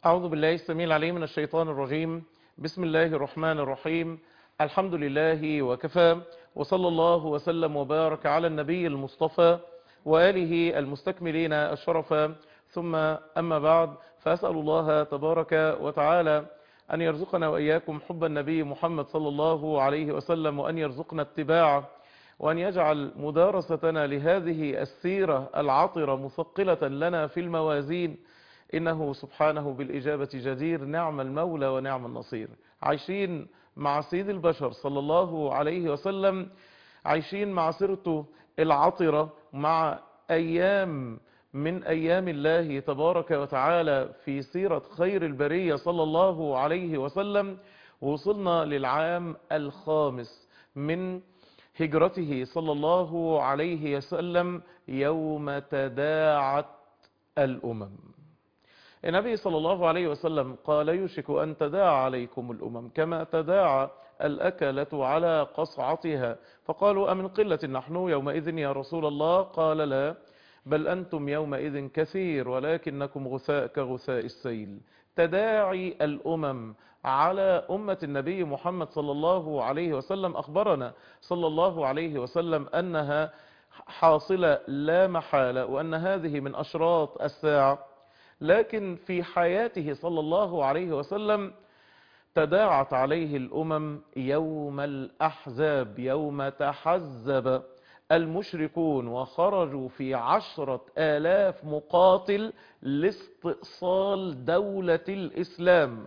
أعوذ بالله السميع العليم من الشيطان الرجيم بسم الله الرحمن الرحيم الحمد لله وكفى وصلى الله وسلم وبارك على النبي المصطفى وآله المستكملين الشرفا ثم أما بعد فأسأل الله تبارك وتعالى أن يرزقنا وإياكم حب النبي محمد صلى الله عليه وسلم وأن يرزقنا اتباعه وأن يجعل مدارستنا لهذه السيرة العطرة مثقلة لنا في الموازين إنه سبحانه بالإجابة جدير نعم المولى ونعم النصير عايشين مع سيد البشر صلى الله عليه وسلم عايشين مع سيرته العطرة مع أيام من أيام الله تبارك وتعالى في سيرة خير البرية صلى الله عليه وسلم وصلنا للعام الخامس من هجرته صلى الله عليه وسلم يوم تداعت الأمم النبي صلى الله عليه وسلم قال يوشك أن تداعى عليكم الأمم كما تداعى الأكلة على قصعتها فقالوا أمن قلة نحن يومئذ يا رسول الله قال لا بل أنتم يومئذ كثير ولكنكم غثاء كغثاء السيل تداعي الأمم على أمة النبي محمد صلى الله عليه وسلم أخبرنا صلى الله عليه وسلم أنها حاصلة لا محالة وأن هذه من أشراط الساعة لكن في حياته صلى الله عليه وسلم تداعت عليه الأمم يوم الأحزاب يوم تحزب المشركون وخرجوا في عشرة آلاف مقاتل لاستئصال دولة الإسلام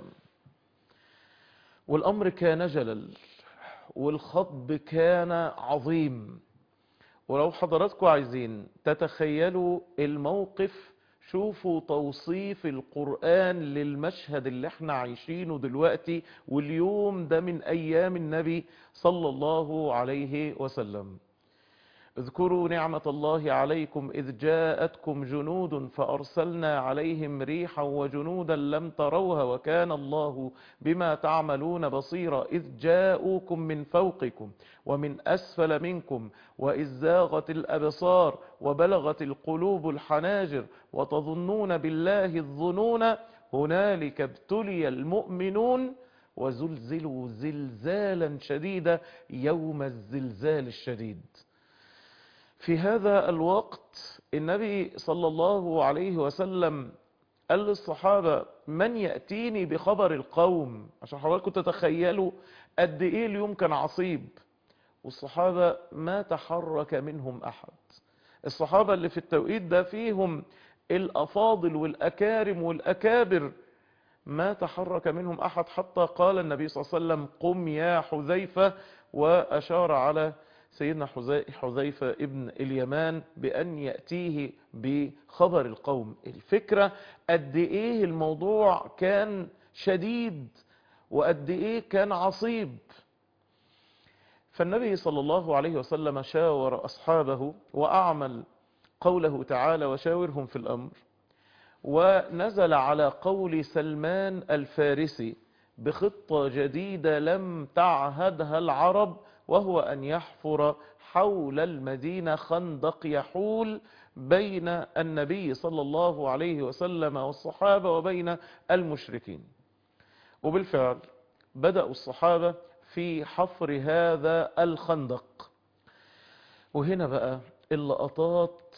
والأمر كان جلل والخطب كان عظيم ولو حضراتكم عايزين تتخيلوا الموقف شوفوا توصيف القرآن للمشهد اللي احنا عايشينه دلوقتي واليوم ده من أيام النبي صلى الله عليه وسلم اذكروا نعمة الله عليكم إذ جاءتكم جنود فأرسلنا عليهم ريحا وجنودا لم تروها وكان الله بما تعملون بصيرا إذ جاءوكم من فوقكم ومن أسفل منكم وإذ زاغت الأبصار وبلغت القلوب الحناجر وتظنون بالله الظنون هنالك ابتلي المؤمنون وزلزلوا زلزالا شديدا يوم الزلزال الشديد في هذا الوقت النبي صلى الله عليه وسلم قال للصحابة من يأتيني بخبر القوم عشان حضراتكم تتخيلوا قد ايه اليوم كان عصيب والصحابة ما تحرك منهم احد الصحابة اللي في التوقيت ده فيهم الافاضل والاكارم والاكابر ما تحرك منهم احد حتى قال النبي صلى الله عليه وسلم قم يا حذيفة واشار على سيدنا حذيفة ابن اليمان بأن يأتيه بخبر القوم الفكرة قد ايه الموضوع كان شديد وقد ايه كان عصيب فالنبي صلى الله عليه وسلم شاور أصحابه وأعمل قوله تعالى وشاورهم في الأمر ونزل على قول سلمان الفارسي بخطة جديدة لم تعهدها العرب وهو أن يحفر حول المدينة خندق يحول بين النبي صلى الله عليه وسلم والصحابة وبين المشركين وبالفعل بدأوا الصحابة في حفر هذا الخندق وهنا بقى اللقطات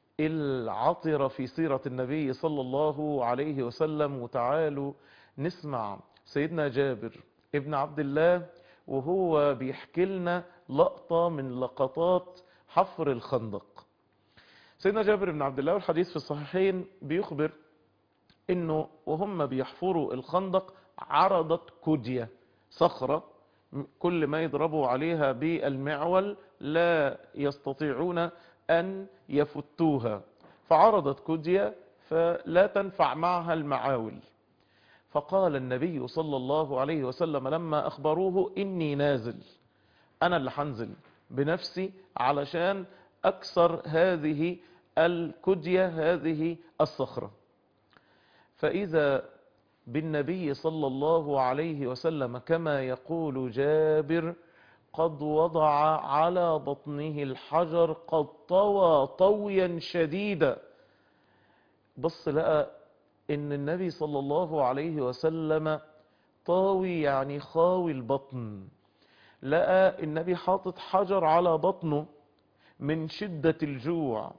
العطرة في سيرة النبي صلى الله عليه وسلم وتعالوا نسمع سيدنا جابر ابن عبد الله وهو بيحكي لنا لقطة من لقطات حفر الخندق سيدنا جابر بن عبد الله والحديث في الصحيحين بيخبر انه وهم بيحفروا الخندق عرضت كدية صخرة كل ما يضربوا عليها بالمعول لا يستطيعون ان يفتوها فعرضت كدية فلا تنفع معها المعاول فقال النبي صلى الله عليه وسلم لما أخبروه إني نازل أنا اللي حنزل بنفسي علشان أكسر هذه الكدية هذه الصخرة فإذا بالنبي صلى الله عليه وسلم كما يقول جابر قد وضع على بطنه الحجر قد طوى طويا شديدا بص لقى ان النبي صلى الله عليه وسلم طاوي يعني خاوي البطن لقى النبي حاطط حجر على بطنه من شدة الجوع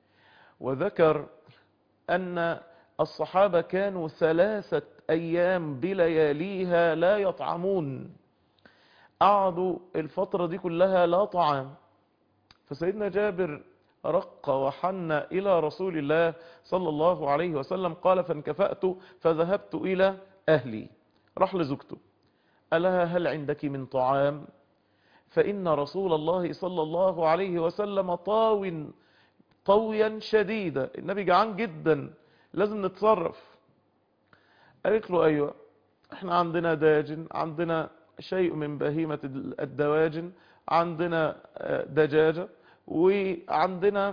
وذكر أن الصحابة كانوا ثلاثة أيام بلياليها لا يطعمون قعدوا الفترة دي كلها لا طعام فسيدنا جابر رق وحن إلى رسول الله صلى الله عليه وسلم قال فانكفأت فذهبت إلى أهلي راح لزوجته قال لها هل عندك من طعام فإن رسول الله صلى الله عليه وسلم طاو طويا شديدا النبي جعان جدا لازم نتصرف قالت له أيوة احنا عندنا داجن عندنا شيء من بهيمة الدواجن عندنا دجاجة وعندنا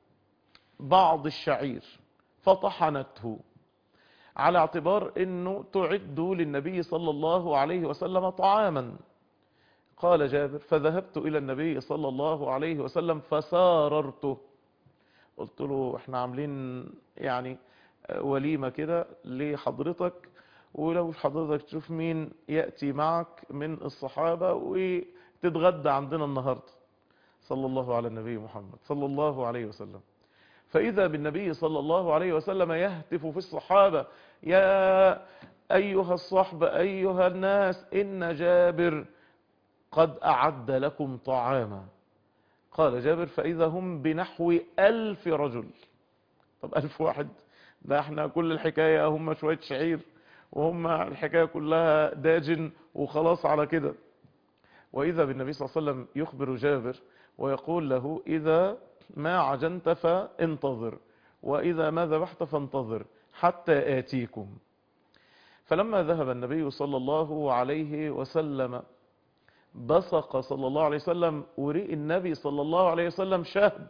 بعض الشعير فطحنته على اعتبار انه تعد للنبي صلى الله عليه وسلم طعاما قال جابر فذهبت الى النبي صلى الله عليه وسلم فساررته قلت له احنا عاملين يعني وليمة كده لحضرتك ولو حضرتك تشوف مين يأتي معك من الصحابة وتتغدى عندنا النهاردة صلى الله على النبي محمد صلى الله عليه وسلم فإذا بالنبي صلى الله عليه وسلم يهتف في الصحابة يا أيها الصحب أيها الناس إن جابر قد أعد لكم طعاما قال جابر فإذا هم بنحو ألف رجل طب ألف واحد ده احنا كل الحكاية هم شوية شعير وهم الحكاية كلها داجن وخلاص على كده وإذا بالنبي صلى الله عليه وسلم يخبر جابر ويقول له إذا ما عجنت فانتظر وإذا ما ذبحت فانتظر حتى آتيكم فلما ذهب النبي صلى الله عليه وسلم بصق صلى الله عليه وسلم وريء النبي صلى الله عليه وسلم شهد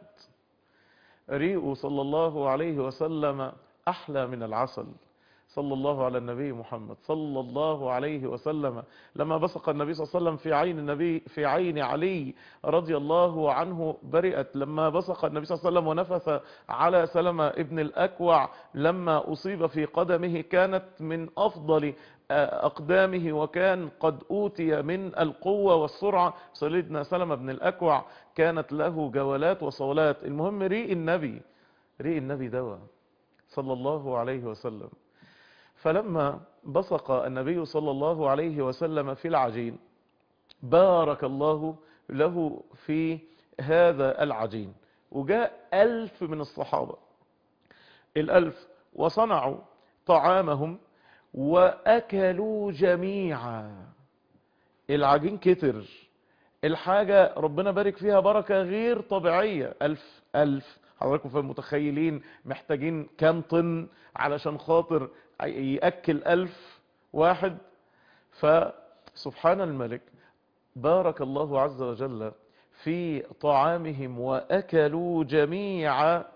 ريء صلى الله عليه وسلم أحلى من العسل صلى الله على النبي محمد صلى الله عليه وسلم لما بصق النبي صلى الله عليه وسلم في عين النبي في عين علي رضي الله عنه برئت لما بصق النبي صلى الله عليه وسلم ونفث على سلمة ابن الأكوع لما أصيب في قدمه كانت من أفضل أقدامه وكان قد أوتي من القوة والسرعة سيدنا سلمة بن الأكوع كانت له جولات وصولات المهم ريء النبي ريء النبي دواء صلى الله عليه وسلم فلما بصق النبي صلى الله عليه وسلم في العجين بارك الله له في هذا العجين وجاء ألف من الصحابة الألف وصنعوا طعامهم وأكلوا جميعا العجين كتر الحاجة ربنا بارك فيها بركة غير طبيعية ألف ألف حضراتكم في المتخيلين محتاجين كام طن علشان خاطر يأكل ألف واحد فسبحان الملك بارك الله عز وجل في طعامهم وأكلوا جميعا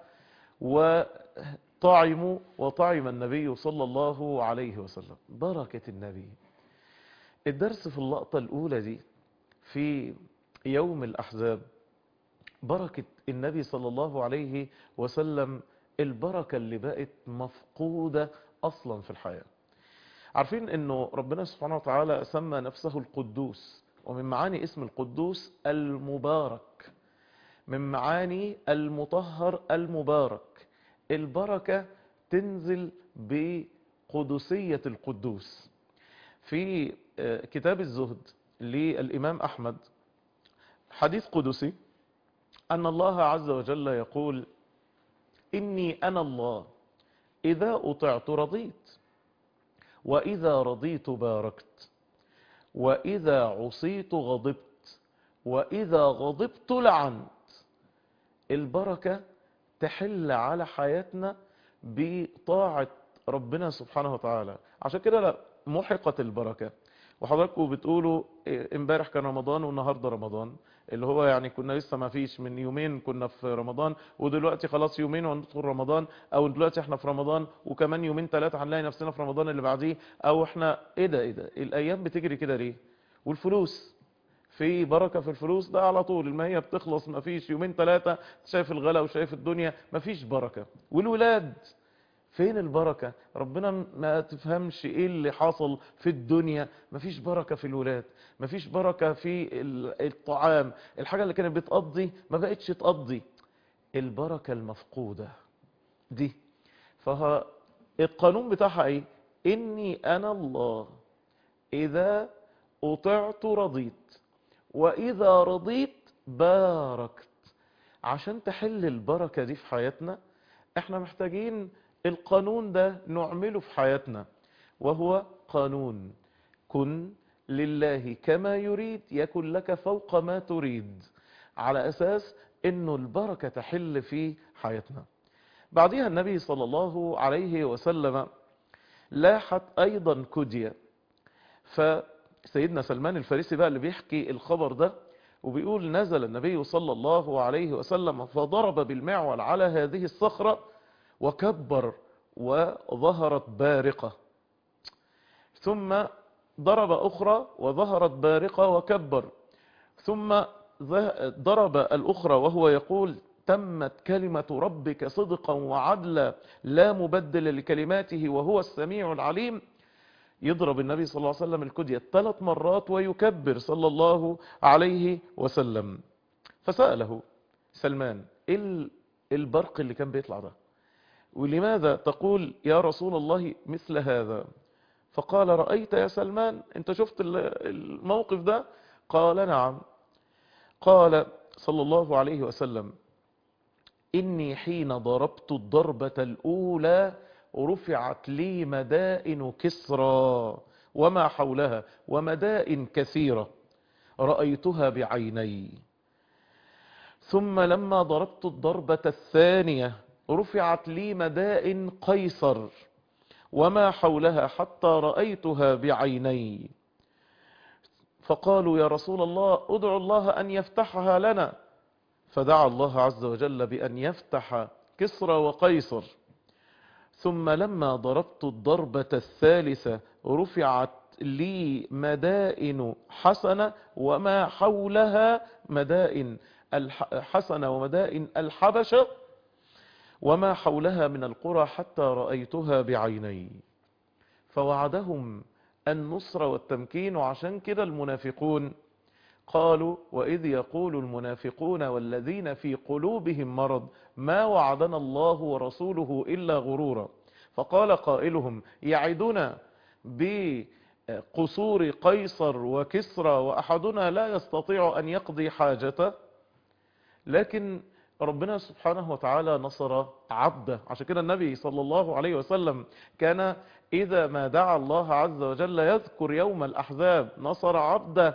وطعموا وطعم النبي صلى الله عليه وسلم بركة النبي الدرس في اللقطة الأولى دي في يوم الأحزاب بركة النبي صلى الله عليه وسلم البركة اللي بقت مفقودة أصلا في الحياة عارفين أنه ربنا سبحانه وتعالى سمى نفسه القدوس ومن معاني اسم القدوس المبارك من معاني المطهر المبارك البركة تنزل بقدسية القدوس في كتاب الزهد للإمام أحمد حديث قدسي أن الله عز وجل يقول إني أنا الله إذا أطعت رضيت وإذا رضيت باركت وإذا عصيت غضبت وإذا غضبت لعنت البركة تحل على حياتنا بطاعة ربنا سبحانه وتعالى عشان كده لا محقت البركة وحضراتكم بتقولوا امبارح كان رمضان والنهاردة رمضان اللي هو يعني كنا لسه ما فيش من يومين كنا في رمضان ودلوقتي خلاص يومين وندخل رمضان او دلوقتي احنا في رمضان وكمان يومين ثلاثة هنلاقي نفسنا في رمضان اللي بعديه او احنا ايه ده ايه ده الايام بتجري كده ليه والفلوس في بركة في الفلوس ده على طول ما هي بتخلص ما فيش يومين ثلاثة شايف الغلا وشايف الدنيا ما فيش بركة والولاد فين البركة ربنا ما تفهمش ايه اللي حصل في الدنيا مفيش بركة في الولاد مفيش بركة في ال- الطعام الحاجة اللي كانت بتقضي ما بقتش تقضي البركة المفقودة دي فها القانون بتاعها ايه اني انا الله اذا اطعت رضيت واذا رضيت باركت عشان تحل البركة دي في حياتنا احنا محتاجين القانون ده نعمله في حياتنا وهو قانون كن لله كما يريد يكن لك فوق ما تريد على اساس انه البركة تحل في حياتنا بعدها النبي صلى الله عليه وسلم لاحت ايضا كدية فسيدنا سلمان الفارسي بقى اللي بيحكي الخبر ده وبيقول نزل النبي صلى الله عليه وسلم فضرب بالمعول على هذه الصخرة وكبر وظهرت بارقة ثم ضرب أخرى وظهرت بارقة وكبر ثم ضرب الأخرى وهو يقول تمت كلمة ربك صدقا وعدلا لا مبدل لكلماته وهو السميع العليم يضرب النبي صلى الله عليه وسلم الكدية ثلاث مرات ويكبر صلى الله عليه وسلم فسأله سلمان ايه البرق اللي كان بيطلع ده ولماذا تقول يا رسول الله مثل هذا فقال رأيت يا سلمان انت شفت الموقف ده قال نعم قال صلى الله عليه وسلم إني حين ضربت الضربة الأولى رفعت لي مدائن كسرى وما حولها ومدائن كثيرة رأيتها بعيني ثم لما ضربت الضربة الثانية رفعت لي مدائن قيصر وما حولها حتى رأيتها بعيني فقالوا يا رسول الله ادعو الله أن يفتحها لنا فدعا الله عز وجل بأن يفتح كسرى وقيصر ثم لما ضربت الضربة الثالثة رفعت لي مدائن حسنة وما حولها مدائن حسنة ومدائن الحبشة وما حولها من القرى حتى رأيتها بعيني فوعدهم النصر والتمكين وعشان كده المنافقون قالوا وإذ يقول المنافقون والذين في قلوبهم مرض ما وعدنا الله ورسوله إلا غرورا فقال قائلهم يعدنا بقصور قيصر وكسرى وأحدنا لا يستطيع أن يقضي حاجته لكن ربنا سبحانه وتعالى نصر عبده عشان كده النبي صلى الله عليه وسلم كان إذا ما دعا الله عز وجل يذكر يوم الأحزاب نصر عبده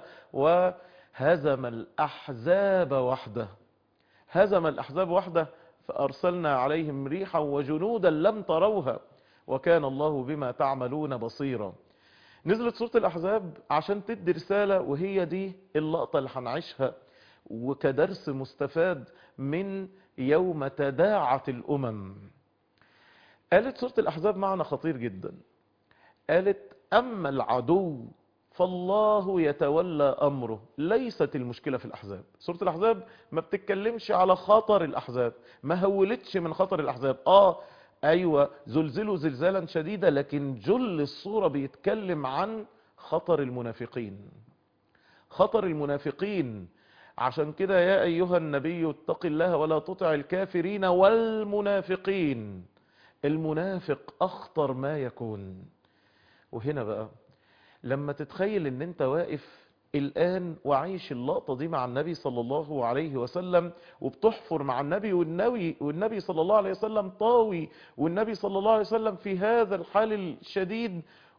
وهزم الأحزاب وحده هزم الأحزاب وحده فأرسلنا عليهم ريحا وجنودا لم تروها وكان الله بما تعملون بصيرا نزلت سورة الأحزاب عشان تدي رسالة وهي دي اللقطة اللي هنعيشها وكدرس مستفاد من يوم تداعت الأمم قالت سورة الأحزاب معنى خطير جدا قالت أما العدو فالله يتولى أمره ليست المشكلة في الأحزاب سورة الأحزاب ما بتتكلمش على خطر الأحزاب ما هولتش من خطر الأحزاب آه أيوة زلزلوا زلزالا شديدا لكن جل الصورة بيتكلم عن خطر المنافقين خطر المنافقين عشان كده يا أيها النبي اتق الله ولا تطع الكافرين والمنافقين المنافق أخطر ما يكون وهنا بقى لما تتخيل ان انت واقف الآن وعايش اللقطة دي مع النبي صلى الله عليه وسلم وبتحفر مع النبي والنبي, والنبي صلى الله عليه وسلم طاوي والنبي صلى الله عليه وسلم في هذا الحال الشديد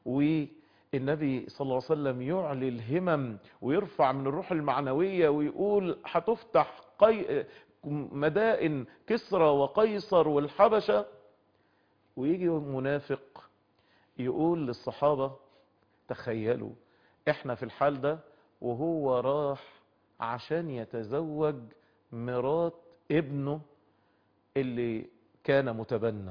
والنبي صلى الله عليه وسلم يعلي الهمم ويرفع من الروح المعنوية ويقول هتفتح قي... مدائن كسرى وقيصر والحبشة ويجي منافق يقول للصحابة تخيلوا احنا في الحال ده وهو راح عشان يتزوج مرات ابنه اللي كان متبنى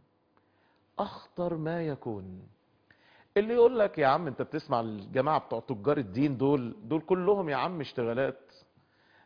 اخطر ما يكون اللي يقول لك يا عم انت بتسمع الجماعة بتوع تجار الدين دول دول كلهم يا عم اشتغالات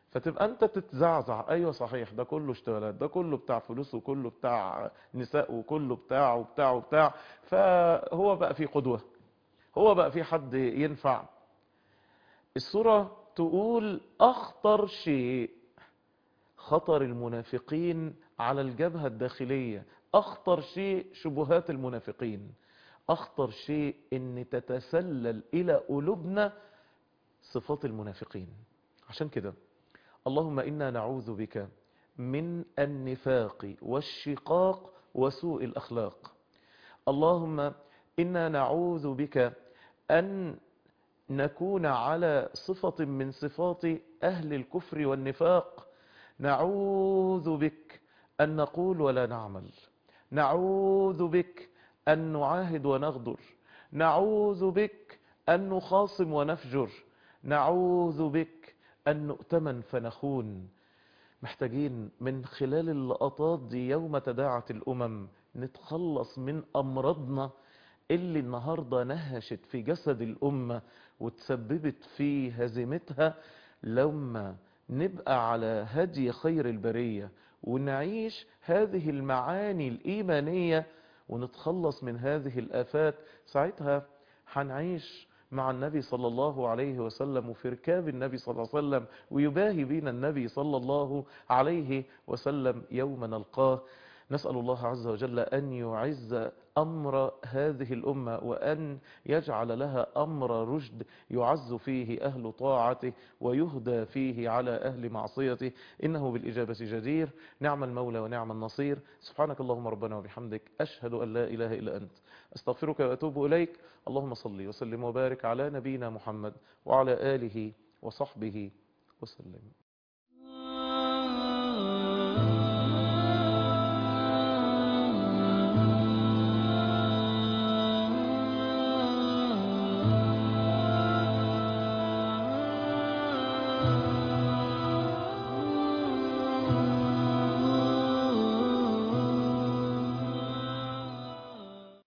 فتبقى انت تتزعزع ايوه صحيح ده كله اشتغالات ده كله بتاع فلوس وكله بتاع نساء وكله بتاع وبتاع وبتاع فهو بقى في قدوة هو بقى في حد ينفع الصورة تقول اخطر شيء خطر المنافقين على الجبهة الداخلية اخطر شيء شبهات المنافقين اخطر شيء ان تتسلل الى قلوبنا صفات المنافقين عشان كده اللهم إنا نعوذ بك من النفاق والشقاق وسوء الأخلاق اللهم إنا نعوذ بك أن نكون على صفة من صفات أهل الكفر والنفاق نعوذ بك أن نقول ولا نعمل نعوذ بك أن نعاهد ونغدر نعوذ بك أن نخاصم ونفجر نعوذ بك أن نؤتمن فنخون محتاجين من خلال اللقطات دي يوم تداعت الأمم نتخلص من أمراضنا اللي النهاردة نهشت في جسد الأمة وتسببت في هزيمتها لما نبقى على هدي خير البرية ونعيش هذه المعاني الإيمانية ونتخلص من هذه الآفات ساعتها هنعيش مع النبي صلى الله عليه وسلم وفي ركاب النبي صلى الله عليه وسلم ويباهي بنا النبي صلى الله عليه وسلم يوم نلقاه نسأل الله عز وجل أن يعز أمر هذه الأمة وأن يجعل لها أمر رشد يعز فيه أهل طاعته ويهدى فيه على أهل معصيته إنه بالإجابة جدير نعم المولى ونعم النصير سبحانك اللهم ربنا وبحمدك أشهد أن لا إله إلا أنت أستغفرك وأتوب إليك اللهم صل وسلم وبارك على نبينا محمد وعلى آله وصحبه وسلم